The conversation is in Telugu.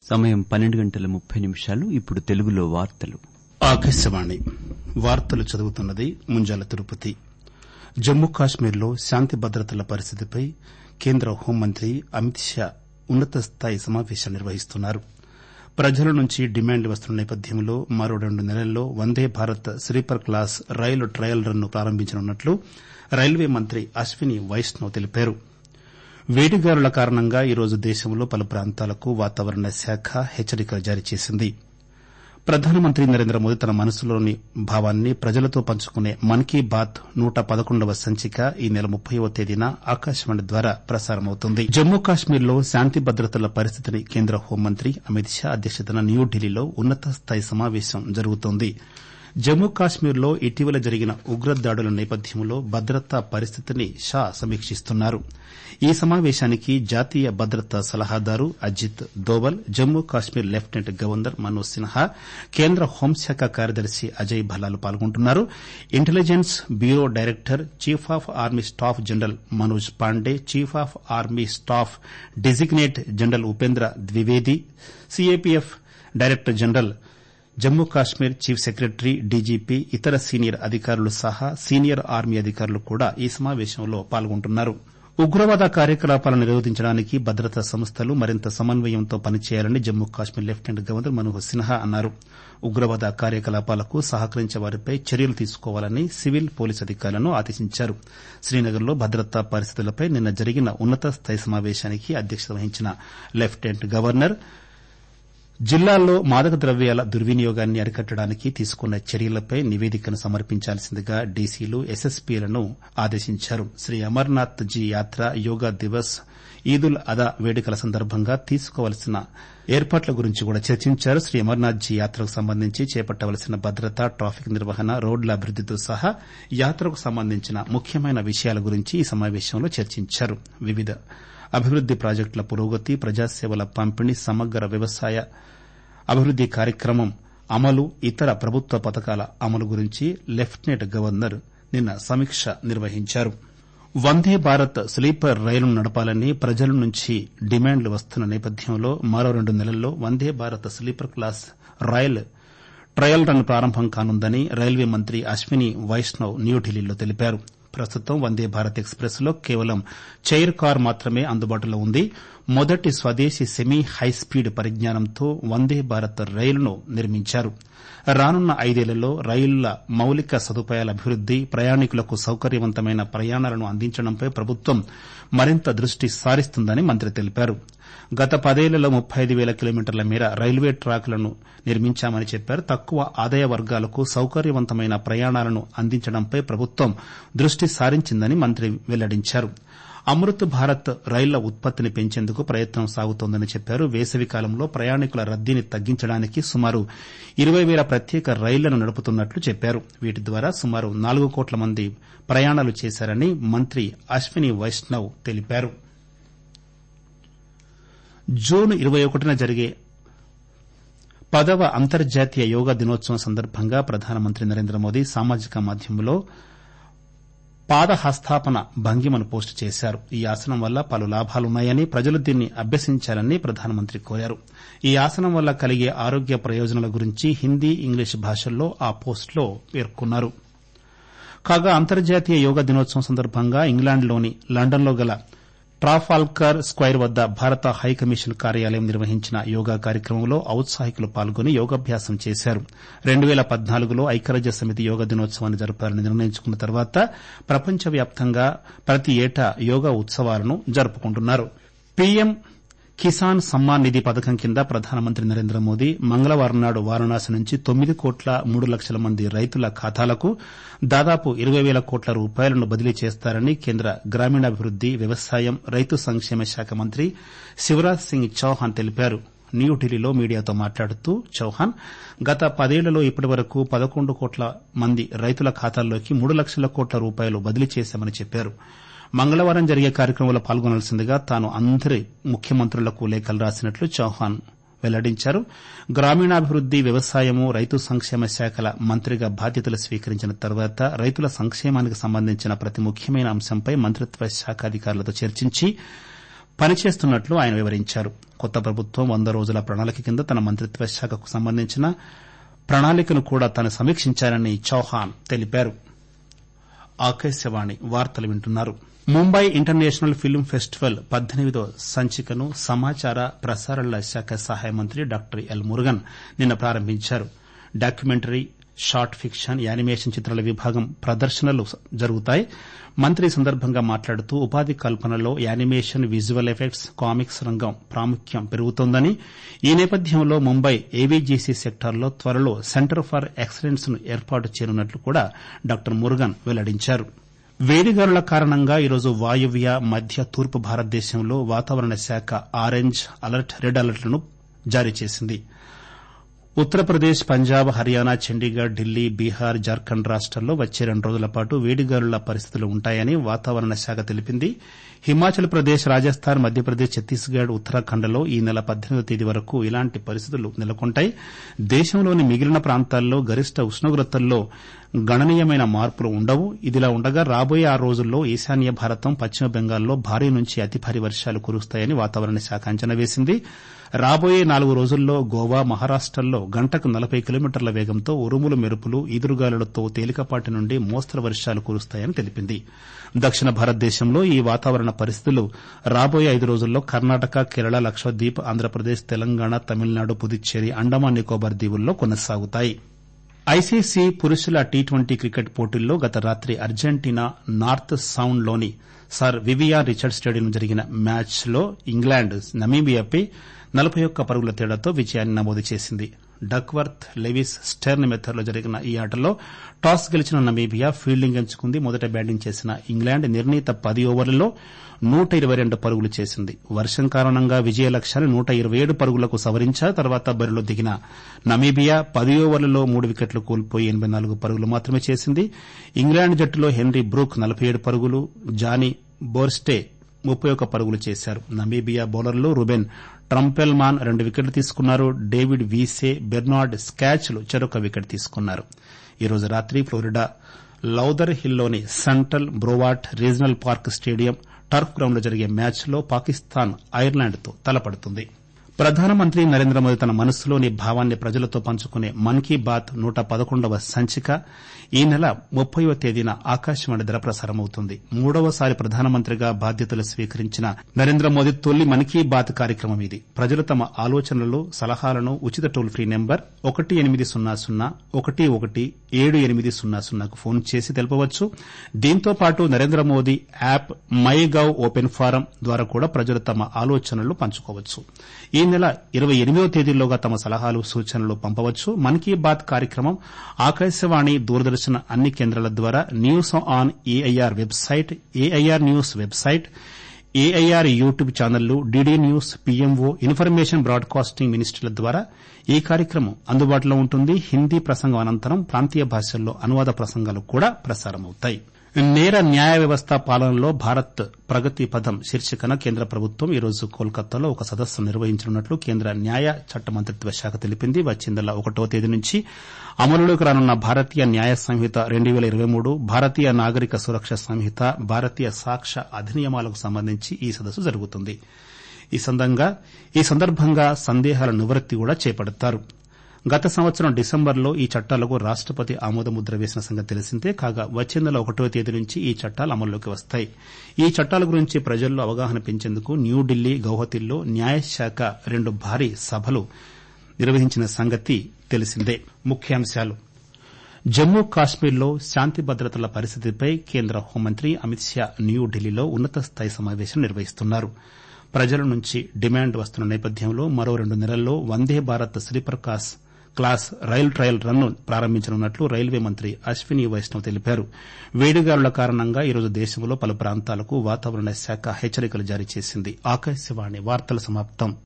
సమయం పన్నెండు గంటల ముప్పై నిమిషాలు ఇప్పుడు తెలుగులో వార్తలు ఆకాశవాణి వార్తలు చదువుతున్నది ముంజాల తిరుపతి జమ్మూ కాశ్మీర్లో శాంతి భద్రతల పరిస్థితిపై కేంద్ర హోంమంత్రి అమిత్ షా ఉన్నత స్థాయి సమావేశం నిర్వహిస్తున్నారు ప్రజల నుంచి డిమాండ్లు వస్తున్న నేపథ్యంలో మరో రెండు నెలల్లో వందే భారత్ స్లీపర్ క్లాస్ రైలు ట్రయల్ రన్ ను ప్రారంభించనున్నట్లు రైల్వే మంత్రి అశ్విని వైష్ణవ్ తెలిపారు వేడిగాలుల కారణంగా ఈరోజు దేశంలో పలు ప్రాంతాలకు వాతావరణ శాఖ హెచ్చరికలు జారీ చేసింది ప్రధానమంత్రి నరేంద్ర మోదీ తన మనసులోని భావాన్ని ప్రజలతో పంచుకునే మన్ కీ బాత్ నూట పదకొండవ సంచిక ఈ నెల ముప్పైవ తేదీన ఆకాశవాణి ద్వారా ప్రసారమవుతుంది జమ్మూ కాశ్మీర్లో శాంతి భద్రతల పరిస్థితిని కేంద్ర హోంమంత్రి అమిత్ షా అధ్యక్షతన న్యూఢిల్లీలో ఉన్నత స్థాయి సమావేశం జరుగుతోంది జమ్మూ కాశ్మీర్లో ఇటీవల జరిగిన ఉగ్రదాడుల నేపథ్యంలో భద్రతా పరిస్థితిని షా సమీక్షిస్తున్నారు ఈ సమావేశానికి జాతీయ భద్రతా సలహాదారు అజిత్ దోవల్ జమ్మూ కాశ్మీర్ లెఫ్టినెంట్ గవర్నర్ మనోజ్ సిన్హా కేంద్ర హోంశాఖ కార్యదర్శి అజయ్ భల్లాలు పాల్గొంటున్నారు intelligence bureau director chief of army staff general Manoj Pande chief of army staff designate general Upendra Dwivedi CAPF director general Jammu Kashmir chief secretary DGP ఇతర సీనియర్ అధికారులు సహా సీనియర్ ఆర్మీ అధికారులు కూడా ఈ సమావేశంలో పాల్గొంటున్నారు ఉగ్రవాద కార్యకలాపాలను నిరోధించడానికి భద్రతా సంస్థలు మరింత సమన్వయంతో పనిచేయాలని జమ్మూ కాశ్మీర్ లెఫ్టినెంట్ గవర్నర్ మనోహర్ సిన్హా అన్నారు ఉగ్రవాద కార్యకలాపాలకు సహకరించే వారిపై చర్యలు తీసుకోవాలని సివిల్ పోలీసు అధికారులను ఆదేశించారు శ్రీనగర్లో భద్రతా పరిస్థితులపై నిన్న జరిగిన ఉన్నత స్థాయి సమావేశానికి అధ్యక్షత వహించిన లెఫ్టినెంట్ గవర్నర్ జిల్లాల్లో మాదక ద్రవ్యాల దుర్వినియోగాన్ని అరికట్టడానికి తీసుకున్న చర్యలపై నివేదికను సమర్పించాల్సిందిగా డీసీలు ఎస్ఎస్పీలను ఆదేశించారు శ్రీ అమర్నాథ్ జీ యాత్ర యోగా దివస్ ఈదుల్ అదా వేడుకల సందర్భంగా తీసుకోవాల్సిన ఏర్పాట్ల గురించి కూడా చర్చించారు శ్రీ అమర్నాథ్ జీ యాత్రకు సంబంధించి చేపట్టవలసిన భద్రత ట్రాఫిక్ నిర్వహణ రోడ్ల అభివృద్దితో సహా యాత్రకు సంబంధించిన ముఖ్యమైన విషయాల గురించి ఈ సమావేశంలో చర్చించారు వివిధ అభివృద్ది ప్రాజెక్టుల పురోగతి ప్రజాసేవల పంపిణీ సమగ్ర వ్యవసాయ అభివృద్ది కార్యక్రమం అమలు ఇతర ప్రభుత్వ పథకాల అమలు గురించి లెఫ్టినెంట్ గవర్నర్ నిన్న సమీక్ష నిర్వహించారు వందే భారత్ స్లీపర్ రైలును నడపాలని ప్రజల నుంచి డిమాండ్లు వస్తున్న నేపథ్యంలో మరో రెండు నెలల్లో Vande Bharat sleeper class rail trial run ప్రారంభం కానుందని రైల్వే మంత్రి అశ్విని వైష్ణవ్ న్యూఢిల్లీలో తెలిపారు ప్రస్తుతం వందే భారత్ ఎక్స్ప్రెస్ లో కేవలం చైర్ కార్ మాత్రమే అందుబాటులో ఉంది మొదటి స్వదేశీ సెమీ హైస్పీడ్ పరిజ్ఞానంతో వందే భారత్ రైలును నిర్మించారు రానున్న ఐదేళ్లలో రైళ్ల మౌలిక సదుపాయాల అభివృద్ది ప్రయాణికులకు సౌకర్యవంతమైన ప్రయాణాలను అందించడంపై ప్రభుత్వం మరింత దృష్టి సారిస్తుందని మంత్రి తెలిపారు గత పదేళ్లలో ముప్పై ఐదు పేల కిలోమీటర్ల మేర రైల్వే ట్రాక్లను నిర్మించామని చెప్పారు తక్కువ ఆదాయ వర్గాలకు సౌకర్యవంతమైన ప్రయాణాలను అందించడంపై ప్రభుత్వం దృష్టి సారించిందని మంత్రి వెల్లడించారు అమృత్ భారత్ రైళ్ల ఉత్పత్తిని పెంచేందుకు ప్రయత్నం సాగుతోందని చెప్పారు వేసవి కాలంలో ప్రయాణికుల రద్దీని తగ్గించడానికి సుమారు ఇరవై పేల ప్రత్యేక రైళ్లను నడుపుతున్నట్లు చెప్పారు వీటి ద్వారా సుమారు నాలుగు కోట్ల మంది ప్రయాణాలు చేశారని మంత్రి అశ్విని వైష్ణవ్ తెలిపారు జూన్ ఇరవై ఒకటిన జరిగే పదవ అంతర్జాతీయ యోగా దినోత్సవం సందర్భంగా ప్రధానమంత్రి నరేంద్ర మోదీ సామాజిక మాధ్యమంలో పాదహస్తాపన భంగిమను పోస్టు చేశారు ఈ ఆసనం వల్ల పలు లాభాలున్నాయని ప్రజలు దీన్ని అభ్యసించాలని ప్రధానమంత్రి కోరారు ఈ ఆసనం వల్ల కలిగే ఆరోగ్య ప్రయోజనాల గురించి హిందీ ఇంగ్లీష్ భాషల్లో ఆ పోస్టులో పేర్కొన్నారు కాగా అంతర్జాతీయ యోగా దినోత్సవం సందర్భంగా ఇంగ్లాండ్లోని లండన్లో గల ట్రాఫాల్కర్ స్క్వైర్ వద్ద భారత హైకమిషన్ కార్యాలయం నిర్వహించిన యోగా కార్యక్రమంలో ఔత్సాహికులు పాల్గొని యోగాభ్యాసం చేశారు రెండు పేల పద్నాలుగులో ఐక్యరాజ్య సమితి యోగా దినోత్సవాన్ని జరపాలని నిర్ణయించుకున్న తర్వాత ప్రపంచవ్యాప్తంగా ప్రతి ఏటా యోగా ఉత్సవాలను జరుపుకుంటున్నారు పీఎం కిసాన్ సమ్మాన్ నిధి పథకం కింద ప్రధానమంత్రి నరేంద్ర మోదీ మంగళవారం నాడు వారణాసి నుంచి తొమ్మిది కోట్ల మూడు లక్షల మంది రైతుల ఖాతాలకు దాదాపు ఇరవై పేల కోట్ల రూపాయలను బదిలీ చేస్తారని కేంద్ర గ్రామీణాభివృద్ది వ్యవసాయం రైతు సంక్షేమ శాఖ మంత్రి శివరాజ్ సింగ్ చౌహాన్ తెలిపారు న్యూఢిల్లీలో మీడియాతో మాట్లాడుతూ చౌహాన్ గత పదేళ్లలో ఇప్పటివరకు పదకొండు కోట్ల మంది రైతుల ఖాతాల్లోకి మూడు లక్షల కోట్ల రూపాయలు బదిలీ చేశామని చెప్పారు మంగళవారం జరిగే కార్యక్రమంలో పాల్గొనాల్సిందిగా తాను అందరి ముఖ్యమంత్రులకు లేఖలు రాసినట్లు చౌహాన్ వెల్లడించారు గ్రామీణాభివృద్ది వ్యవసాయం రైతు సంక్షేమ శాఖల మంత్రిగా బాధ్యతలు స్వీకరించిన తర్వాత రైతుల సంక్షేమానికి సంబంధించిన ప్రతి ముఖ్యమైన అంశంపై మంత్రిత్వ శాఖ అధికారులతో చర్చించి పనిచేస్తున్నట్లు ఆయన వివరించారు కొత్త ప్రభుత్వం వంద రోజుల ప్రణాళిక కింద తన మంత్రిత్వ శాఖకు సంబంధించిన ప్రణాళికను కూడా తాను సమీక్షించారని చౌహాన్ తెలిపారు ఆకాశవాణి వార్తలు వింటున్నారు ముంబై ఇంటర్నేషనల్ ఫిల్మ్ ఫెస్టివల్ పద్దెనిమిదో సంచికను సమాచార ప్రసారాల శాఖ సహాయ మంత్రి డాక్టర్ ఎల్ మురుగన్ నిన్న ప్రారంభించారు డాక్యుమెంటరీ షార్ట్ ఫిక్షన్ యానిమేషన్ చిత్రాల విభాగం ప్రదర్శనలు జరుగుతాయి మంత్రి ఈ సందర్భంగా మాట్లాడుతూ ఉపాధి కల్పనలో యానిమేషన్ విజువల్ ఎఫెక్ట్స్ కామిక్స్ రంగం ప్రాముఖ్యం పెరుగుతోందని ఈ నేపథ్యంలో ముంబై ఏవీజీసీ సెక్టార్లో త్వరలో సెంటర్ ఫర్ ఎక్సలెన్స్ ను ఏర్పాటు చేయనున్నట్లు కూడా డాక్టర్ మురుగన్ వెల్లడించారు వేడిగాలుల కారణంగా ఈరోజు వాయువ్య మధ్య తూర్పు భారతదేశంలో వాతావరణ శాఖ ఆరెంజ్ అలర్ట్ రెడ్ అలర్ట్లను జారీ చేసింది ఉత్తరప్రదేశ్ పంజాబ్ హర్యానా చండీగఢ్ ఢిల్లీ బీహార్ జార్ఖండ్ రాష్ట్రాల్లో వచ్చే రెండు రోజుల పాటు వేడిగాలుల పరిస్థితులు ఉంటాయని వాతావరణ శాఖ తెలిపింది హిమాచల్ ప్రదేశ్ రాజస్థాన్ మధ్యప్రదేశ్ ఛత్తీస్గఢ్ ఉత్తరాఖండ్లో ఈ నెల పద్దెనిమిదో తేదీ వరకు ఇలాంటి పరిస్థితులు నెలకొంటాయి దేశంలోని మిగిలిన ప్రాంతాల్లో గరిష్ట ఉష్ణోగ్రతల్లో గణనీయమైన మార్పులు ఉండవు ఇదిలా ఉండగా రాబోయే ఆరు రోజుల్లో ఈశాన్య భారతం పశ్చిమ బెంగాల్లో భారీ నుంచి అతి భారీ వర్షాలు కురుస్తాయని వాతావరణ శాఖ అంచనా వేసింది రాబోయే నాలుగు రోజుల్లో గోవా మహారాష్టల్లో గంటకు నలబై కిలోమీటర్ల వేగంతో ఉరుములు మెరుపులు ఈదురుగాలులతో తేలికపాటి నుండి మోస్తరు వర్షాలు కురుస్తాయని తెలిపింది దక్షిణ భారతదేశంలో ఈ వాతావరణ పరిస్థితులు రాబోయే ఐదు రోజుల్లో కర్ణాటక కేరళ లక్షద్వీప్ ఆంధ్రప్రదేశ్ తెలంగాణ తమిళనాడు పుదుచ్చేరి అండమాన్ నికోబార్ దీవుల్లో కొనసాగుతాయి ఐసీసీ పురుషుల టీ ట్వంటీ క్రికెట్ పోటీల్లో గత రాత్రి అర్జెంటీనా నార్త్ సౌండ్లోని సర్ వివియాన్ రిచర్డ్ స్టేడియంలో జరిగిన మ్యాచ్లో ఇంగ్లాండ్ నమీబియాపై నలబై ఒక్క పరుగుల తేడాతో విజయాన్ని నమోదు చేసింది డక్వర్త్ లెవిస్ స్టెర్న్ మెథడ్లో జరిగిన ఈ ఆటలో టాస్ గెలిచిన నమీబియా ఫీల్డింగ్ ఎంచుకుంది మొదట బ్యాటింగ్ చేసిన ఇంగ్లాండ్ నిర్ణీత పది ఓవర్లలో నూట ఇరవై రెండు పరుగులు చేసింది వర్షం కారణంగా విజయ లక్ష్యాన్ని నూట ఇరవై ఏడు పరుగులకు సవరించారు తర్వాత బరిలో దిగిన నమీబియా పది ఓవర్లలో మూడు వికెట్లు కోల్పోయి ఎనబై నాలుగు పరుగులు మాత్రమే చేసింది ఇంగ్లాండ్ జట్టులో హెన్రీ బ్రూక్ నలబై ఏడు పరుగులు జానీ బోర్స్టే ముప్పై ఒక్క పరుగులు చేశారు నమీబియా బౌలర్లు రుబెన్ ట్రంపెల్మాన్ రెండు వికెట్లు తీసుకున్నారు డేవిడ్ వీసే బెర్నార్డ్ స్కాచ్లు చెరొక వికెట్ తీసుకున్నారు ఈ రోజు రాత్రి ఫ్లోరిడా లౌదర్ హిల్లోని central Broward regional park stadium turf గ్రౌండ్లో జరిగే మ్యాచ్లో పాకిస్తాన్ ఐర్లాండ్తో తలపడుతుంది ప్రధానమంత్రి నరేంద్ర మోదీ తన మనస్సులోని భావాన్ని ప్రజలతో పంచుకునే మన్ కీ బాత్ నూట పదకొండవ సంచిక ఈ నెల ముప్పైవ తేదీన ఆకాశవాణి ధర ప్రసారమవుతుంది మూడవసారి ప్రధానమంత్రిగా బాధ్యతలు స్వీకరించిన నరేంద్ర మోదీ తొలి మన్ కీ బాత్ కార్యక్రమం ఇది ప్రజలు తమ ఆలోచనలు సలహాలను ఉచిత టోల్ ఫ్రీ నెంబర్ ఒకటి ఎనిమిది సున్నా సున్నా ఒకటి ఒకటి ఏడు ఎనిమిది సున్నా సున్నాకు ఫోన్ చేసి తెలపవచ్చు దీంతో పాటు Narendra Modi app MyGov open form ద్వారా కూడా ప్రజలు తమ ఆలోచనలు పంచుకోవచ్చు ఈ నెల ఇరవై ఎనిమిదో తేదీలోగా తమ సలహాలు సూచనలు పంపవచ్చు మన్ కీ బాత్ కార్యక్రమం ఆకాశవాణి దూరదర్శన్ అన్ని కేంద్రాల ద్వారా news on AIR website AIR news website AIR YouTube ఛానళ్లు DD news PMO information broadcasting మినిస్ట్రీల ద్వారా ఈ కార్యక్రమం అందుబాటులో ఉంటుంది హిందీ ప్రసంగం అనంతరం ప్రాంతీయ భాషల్లో అనువాద ప్రసంగాలు కూడా ప్రసారమవుతాయి నేర న్యాయ వ్యవస్థ పాలనలో భారత్ ప్రగతి పథం శీర్షికన కేంద్ర ప్రభుత్వం ఈ రోజు కోల్కతాలో ఒక సదస్సు నిర్వహించనున్నట్లు కేంద్ర న్యాయ చట్ట మంత్రిత్వ శాఖ తెలిపింది వచ్చే నెల ఒకటో తేదీ నుంచి అమలులోకి రానున్న భారతీయ న్యాయ సంహిత రెండు పేల ఇరవై మూడు భారతీయ నాగరిక సురక్ష సంహిత భారతీయ సాక్ష్య అధినియమాలకు సంబంధించి ఈ సదస్సు జరుగుతుంది ఈ సందర్భంగా సందేహాల నివృత్తి కూడా చేపడతారు గత సంవత్సరం డిసెంబర్లో ఈ చట్టాలకు రాష్టపతి ఆమోదముద్ర వేసిన సంగతి తెలిసిందే కాగా వచ్చే నెల ఒకటో తేదీ నుంచి ఈ చట్టాలు అమల్లోకి వస్తాయి ఈ చట్టాల గురించి ప్రజల్లో అవగాహన పెంచేందుకు న్యూఢిల్లీ గౌహతిల్లో న్యాయశాఖ రెండు భారీ సభలు నిర్వహించిన సంగతి తెలిసిందే ముఖ్యాంశాలు జమ్మూ కాశ్మీర్లో శాంతి భద్రతల పరిస్థితిపై కేంద్ర హోంమంత్రి అమిత్ షా న్యూఢిల్లీలో ఉన్నత స్థాయి సమావేశం నిర్వహిస్తున్నారు ప్రజల నుంచి డిమాండ్ వస్తున్న నేపథ్యంలో మరో రెండు నెలల్లో వందే భారత్ స్లీపర్ క్లాస్ రైలు ట్రయల్ రన్ను ప్రారంభించనున్నట్లు రైల్వే మంత్రి అశ్విని వైష్ణవ్ తెలిపారు వేడిగాలుల కారణంగా ఈరోజు దేశంలో పలు ప్రాంతాలకు వాతావరణ శాఖ హెచ్చరికలు జారీ చేసింది